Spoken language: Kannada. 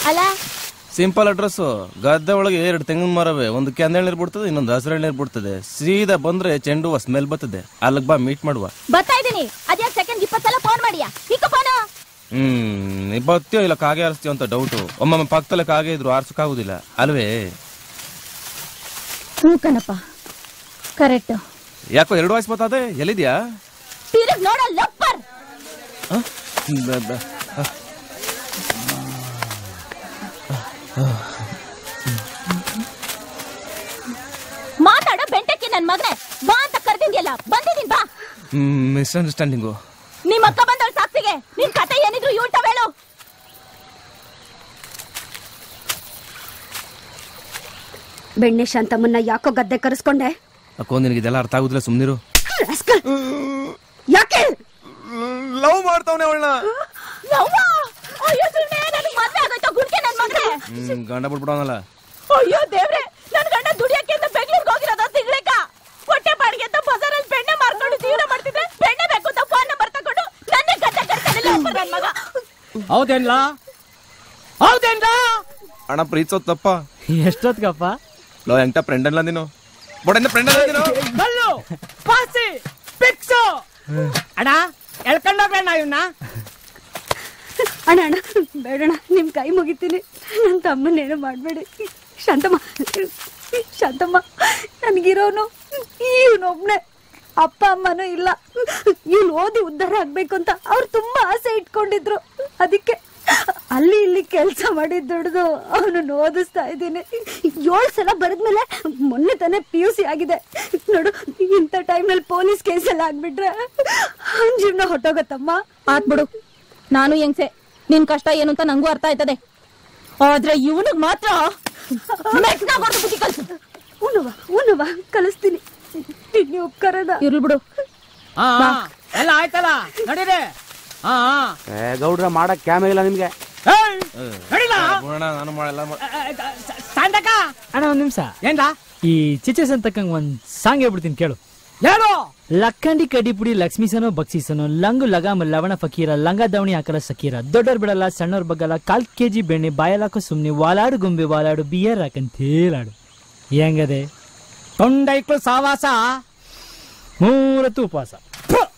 ಅಲ್ಲ ಸಿಂಪಲ್ ಅಡ್ರೆಸ್ ಗದ್ದೆ ಒಳಗೆ ಎರಡು ತೆಂಗಿನ ಮರವೆ ಒಂದು ಕೆಂದ ಎಳ್ನೀರ್ ಬಿಡ್ತದೆ ಇನ್ನೊಂದು ಹಸಿರು ಎಳ್ನೀರ್ ಬಿಡ್ತದೆ ಸೀದಾ ಬಂದ್ರೆ ಚೆಂಡು ಹೂವ ಸ್ಮೆಲ್ ಬರ್ತದೆ ಅಲ್ಲಿಗೆ ಬಾ ಮೀಟ್ ಮಾಡುವ ಬರ್ತಾ ಇದೀನಿ ಅದ್ಯಾಕ್ ಸೆಕೆಂಡ್ ಇಪ್ಪತ್ ಸಲ ಫೋನ್ ಮಾಡಿಯಾ ಈಗ ಫೋನ್ ಹ್ಮ್ ನೀ ಬತ್ತೀಯೋ ಇಲ್ಲ ಕಾಗೆ ಆರಿಸ್ತೀಯೋ ಅಂತ ಡೌಟು ಒಮ್ಮೊಮ್ಮೆ ಪಕ್ಕದಲ್ಲೇ ಕಾಗೆ ಇದ್ರು ಆರ್ಸಕ್ಕಾಗುದಿಲ್ಲ ಅಲ್ವೇ ಹ್ಞೂ ಕಣಪ್ಪ ಕರೆಕ್ಟ್ ಯಾಕೋ ಎರಡು ವಾಯ್ಸ್ ಬರ್ತದೆ ಎಲ್ಲಿದ್ಯಾ ತಿರುಗ್ ನೋಡ ಲಪ್ಪರ್ ಹ? ಬ- ಬ- ಹ. ಮಾತಾಡೋ ಬೆಂಟಕ್ಕೆ ನನ್ ಮಗನೇ ಬಾ ಅಂತ ಕರ್ದಿದ್ಯಲ್ಲ ಬಂದಿದೀನಿ ಬಾ ಹ್ಮ್ ಮಿಸ್ಅಂಡರ್ಸ್ಟ್ಯಾಂಡಿಂಗು ನಿಮ್ ಅಕ್ಕ ಬಂದವಳ ಸಾಕ್ಷಿಗೆ ನಿನ್ ಕತೆ ಏನಿದ್ರು ಇವ್ಳ್ತ ಹೇಳು ಬೆಣ್ಣೆ ಶಾಂತಮ್ಮನ್ನ ಯಾಕೋ ಗದ್ದೆ ಕರೆಸ್ಕೊಂಡೆ ಅಕ್ಕೋ ನಿನಗೆ ಇದೆಲ್ಲ ಅರ್ಥ ಆಗುದಿಲ್ಲ ಸುಮ್ನಿರು ರಾಸ್ಕಲ್. ಯಾಕೆ ಲವ್ ಮಾಡ್ತಾವನೆ ಅವಳನ್ನ ಯವ್ವಾ! ಅಯ್ಯೋ ಸುಮ್ನೆ ನನಗ್ ಮದ್ವೆ ಆಗೋಯ್ತಾ ಗುಡ್ಕೆ ನನ್ ಮಗನೇ ಹ್ಮ್ ಗಂಡ ಬಿಟ್ಬಿಡವನಲ್ಲ ಅಯ್ಯೋ ದೇವ್ರೆ ನನ್ ಗಂಡ ದುಡಿಯಕ್ಕೆ ಅಂತ ಬೆಂಗ್ಳೂರ್ಗೆ ಹೋಗಿರೋದ ತಿಂಗ್ಳಕ್ಕ ಹೊಟ್ಟೆ ಬಾಡಿಗೆ ಅಂತ ಬಜಾರಲ್ಲಿ ಬೆಣ್ಣೆ ಮಾರ್ಕೊಂಡು ಜೀವನ ಮಾಡ್ತಿದ್ರೆ ಬೆಣ್ಣೆ ಬೇಕು ಅಂತ ಫೋನ್ ನಂಬರ್ ತಗೊಂಡು ನನ್ನೇ ಗದ್ದೆ ಕರ್ಕೊಂಡಿಲ್ಲ ನನ್ ಮಗ ಹೌದೇನ್ಲ ಹೌದೇನ್ಲ ಅಣ್ಣ ಪ್ರೀತಿಸೋದ್ ತಪ್ಪ ಎಷ್ಟೊತ್ಗಪ್ಪ ಲೋ ಎಂಟ ಫ್ರೆಂಡ್ ಅಲ್ಲ ನೀನು ಬೊಡೆಂದ ಫ್ರೆಂಡ್ ಅಲ್ಲ ನೀನು ಬಲ್ಲು ಪಾಸಿ ಪಿಕ್ಸು ಅಣ್ಣ ಎಳ್ಕೊಂಡೋಗ್ರಣ್ಣ ಇವನ್ನ ಅಣ್ಣ ಅಣ್ಣ ಬೇಡಣ್ಣ ನಿಮ್ ಕೈ ಮುಗಿತೀನಿ ನನ್ನ ತಮ್ಮನೇನು ಮಾಡಬೇಡಿ ಶಾಂತಮ್ಮ ಶಾಂತಮ್ಮ ನನಗಿರೋನು ಇವನೊಬ್ನೇ ಅಪ್ಪ ಅಮ್ಮನೂ ಇಲ್ಲ ಇವ್ನು ಓದಿ ಉದ್ಧಾರ ಆಗ್ಬೇಕು ಅಂತ ಅವ್ರು ತುಂಬಾ ಆಸೆ ಇಟ್ಕೊಂಡಿದ್ರು ಅದಕ್ಕೆ ಅಲ್ಲಿ ಇಲ್ಲಿ ಕೆಲಸ ಮಾಡಿ ದುಡ್ದು ಅವನನ್ನು ಓದಿಸ್ತಾ ಇದ್ದೀನಿ ಏಳು ಸಲ ಬರೆದ್ಮೇಲೆ ಮೊನ್ನೆ ತಾನೇ ಪಿ ಯು ಸಿ ಆಗಿದೆ ನೋಡು ಇಂಥ ಟೈಮ್ನಲ್ಲಿ ಪೊಲೀಸ್ ಕೇಸೆಲ್ಲ ಆಗ್ಬಿಟ್ರೆ ಅವ್ನ ಜೀವನ ಹೊಟ್ಟೋಗತ್ತಮ್ಮ ಆತ್ ಬಿಡು ನಾನು ಹೆಂಗ್ಸೆ ನಿನ್ ಕಷ್ಟ ಏನು ಅಂತ ನಂಗೂ ಅರ್ಥ ಆಯ್ತದೆ ಆದ್ರೆ ಇವನಿಗ್ ಮಾತ್ರ ಮೆಟ್ನಾಗ್ ಹೊಡ್ದು ಬುದ್ಧಿ ಕಲ್ಸು ಉಣ್ಣುವ ಉಣ್ಣುವ ಕಲಿಸ್ತೀನಿ ನೀವು ಉಪಕಾರದ ಇರ್ಲಿ ಬಿಡು ಹಾ ಹಾ, ಎಲ್ಲ ಆಯ್ತಲ್ಲ ನಡೀರಿ ಹಾ ಹಾ ಏ ಗೌಡ್ರ ಮಾಡಕ್ ಕ್ಯಾಮೆ ಇಲ್ಲ ನಿಮ್ಗೆ ಏಯ್, ನಡೀಲ ಬುಡಣ ನಾನು ಮಾಡಲ್ಲ ಮಾ- ಸಾಂಡಕ ಅಣ್ಣ ಒಂದ್ ನಿಮಿಷ ಏನ್ಲ ಈ ಚಿಚಸ್ ಅಂತಕ್ಕಂಗ್ ಒಂದ್ ಸಾಂಗ್ ಹೇಳ್ಬಿಡ್ತೀನಿ ಕೇಳು ಹೇಳು ಲಕ್ಕಂಡಿ ಕಡಿಪುಡಿ ಲಕ್ಷ್ಮೀಸನೋ ಬಕ್ಸೀಸನೋ ಲಂಗು ಲಗಾಮ ಲವಣ ಫಕೀರ ಲಂಗ ದಾವಣಿ ಹಾಕಲ ಸಕೀರ ದೊಡ್ಡೋರ್ ಬಿಡಲ್ಲ ಸಣ್ಣೋರ್ ಬಗ್ಗಲ್ಲ ಕಾಲ್ ಕೆಜಿ ಬೆಣ್ಣೆ ಬಾಯಲಾಕೋ ಸುಮ್ನೆ ವಾಲಾಡು ಗೊಂಬೆ ವಾಲಾಡು ಬಿಯರ್ ಹಾಕಂತೇಲಾಡು ಹೆಂಗದೆ ತೊಂಡೈಕ್ಳು ಸಾವಾಸ ಮೂರತ್ತು ಉಪವಾಸ